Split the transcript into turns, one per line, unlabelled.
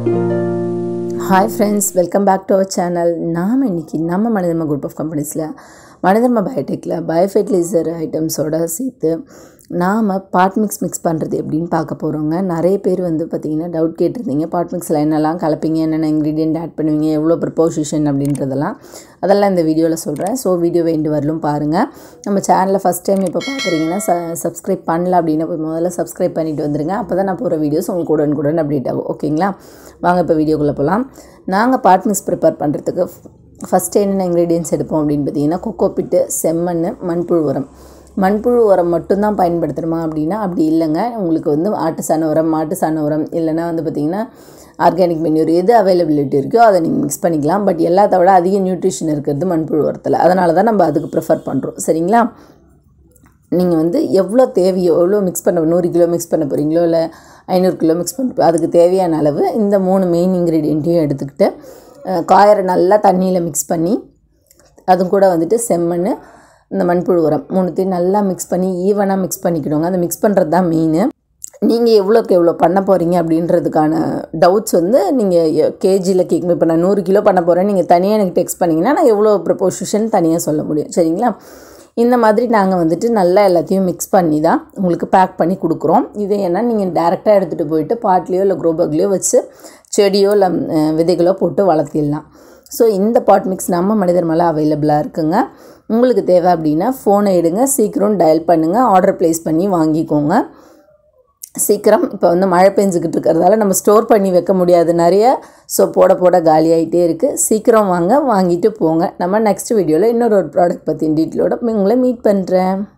hi friends welcome back to our channel நாம் இன்றைக்கி நம்ம மனிதர்ம குரூப் ஆஃப் கம்பெனிஸில் மனிதர்ம பயோடெக்கில் பயோஃபெர்டிலைசர் ஐட்டம்ஸோட சேர்த்து நாம் பாட் மிக்ஸ் மிக்ஸ் பண்ணுறது எப்படின்னு பார்க்க போகிறோங்க நிறைய பேர் வந்து பார்த்திங்கன்னா டவுட் கேட்டிருந்தீங்க பாட் மிக்ஸில் என்னெல்லாம் கலப்பீங்க என்னென்ன இன்க்ரீடியன்ட் ஆட் பண்ணுவீங்க எவ்வளோ ப்ரிப்போசிஷன் அப்படின்றதெல்லாம் அதெல்லாம் இந்த வீடியோவில் சொல்கிறேன் ஸோ வீடியோ வேண்டு வரலும் பாருங்கள் நம்ம சேனலில் ஃபஸ்ட் டைம் இப்போ பார்க்குறீங்கன்னா ச சப்ஸ்கிரைப் பண்ணல அப்படின்னா போய் முதல்ல சப்ஸ்கிரைப் பண்ணிட்டு வந்துருங்க அப்போ தான் நான் போகிற வீடியோஸ் உங்களுக்கு உடனுக்குடன் அப்டேட் ஆகும் ஓகேங்களா வாங்க இப்போ வீடியோக்குள்ளே போகலாம் நாங்கள் பாட் மிக்ஸ் ப்ரிப்பேர் பண்ணுறதுக்கு ஃபஸ்ட்டு என்னென்ன இன்க்ரீடியன்ஸ் எடுப்போம் அப்படின்னு பார்த்தீங்கன்னா கொக்கோ பிட்டு செம்மண் மண்புழு உரம் மண்புழு உரம் மட்டும்தான் பயன்படுத்தணுமா அப்படின்னா அப்படி இல்லைங்க உங்களுக்கு வந்து ஆட்டு சாண உரம் மாட்டு சாண உரம் இல்லைன்னா வந்து பார்த்திங்கன்னா ஆர்கானிக் மென்யூர் எது அவைலபிலிட்டி இருக்கோ அதை நீங்கள் மிக்ஸ் பண்ணிக்கலாம் பட் எல்லாத்த விட அதிக நியூட்ரிஷன் இருக்கிறது மண்புழு உரத்தில் அதனால தான் நம்ம அதுக்கு ப்ரிஃபர் பண்ணுறோம் சரிங்களா நீங்கள் வந்து எவ்வளோ தேவையோ எவ்வளோ மிக்ஸ் பண்ண நூறு கிலோ மிக்ஸ் பண்ண போகிறீங்களோ இல்லை ஐநூறு கிலோ மிக்ஸ் பண்ண அதுக்கு தேவையான அளவு இந்த மூணு மெயின் இன்க்ரீடியண்ட்டையும் எடுத்துக்கிட்டு காயரை நல்லா தண்ணியில் மிக்ஸ் பண்ணி அதுவும் கூட வந்துட்டு செம்மண் இந்த மண்புழு உரம் மூணுத்தையும் நல்லா மிக்ஸ் பண்ணி ஈவனாக மிக்ஸ் பண்ணிக்கணுங்க அந்த மிக்ஸ் பண்ணுறது தான் மெயின் நீங்கள் எவ்வளோக்கு எவ்வளோ பண்ண போகிறீங்க அப்படின்றதுக்கான டவுட்ஸ் வந்து நீங்கள் கேஜியில் கேட்கும் இப்போ நான் நூறு கிலோ பண்ண போகிறேன் நீங்கள் தனியாக எனக்கு டெக்ஸ்ட் பண்ணிங்கன்னா நான் எவ்வளோ ப்ரப்போசிஷன் தனியாக சொல்ல முடியும் சரிங்களா இந்த மாதிரி நாங்கள் வந்துட்டு நல்லா எல்லாத்தையும் மிக்ஸ் பண்ணி தான் உங்களுக்கு பேக் பண்ணி கொடுக்குறோம் இது ஏன்னா நீங்கள் டேரெக்டாக எடுத்துகிட்டு போயிட்டு பாட்லேயோ இல்லை க்ரோபக்லேயோ வச்சு செடியோ இல்லை விதைகளோ போட்டு வளர்த்திடலாம் ஸோ இந்த பாட் மிக்ஸ் நம்ம மனிதர் மேலே அவைலபிளாக இருக்குங்க உங்களுக்கு தேவை அப்படின்னா ஃபோனை எடுங்க சீக்கிரம் டயல் பண்ணுங்கள் ஆர்டர் ப்ளேஸ் பண்ணி வாங்கிக்கோங்க சீக்கிரம் இப்போ வந்து மழை பெஞ்சிக்கிட்டு இருக்கிறதால நம்ம ஸ்டோர் பண்ணி வைக்க முடியாது நிறைய ஸோ போட போட காலி ஆகிட்டே இருக்குது சீக்கிரம் வாங்க வாங்கிட்டு போங்க நம்ம நெக்ஸ்ட் வீடியோவில் இன்னொரு ஒரு ப்ராடக்ட் பற்றி டீட்டெயிலோட உங்களை மீட் பண்ணுறேன்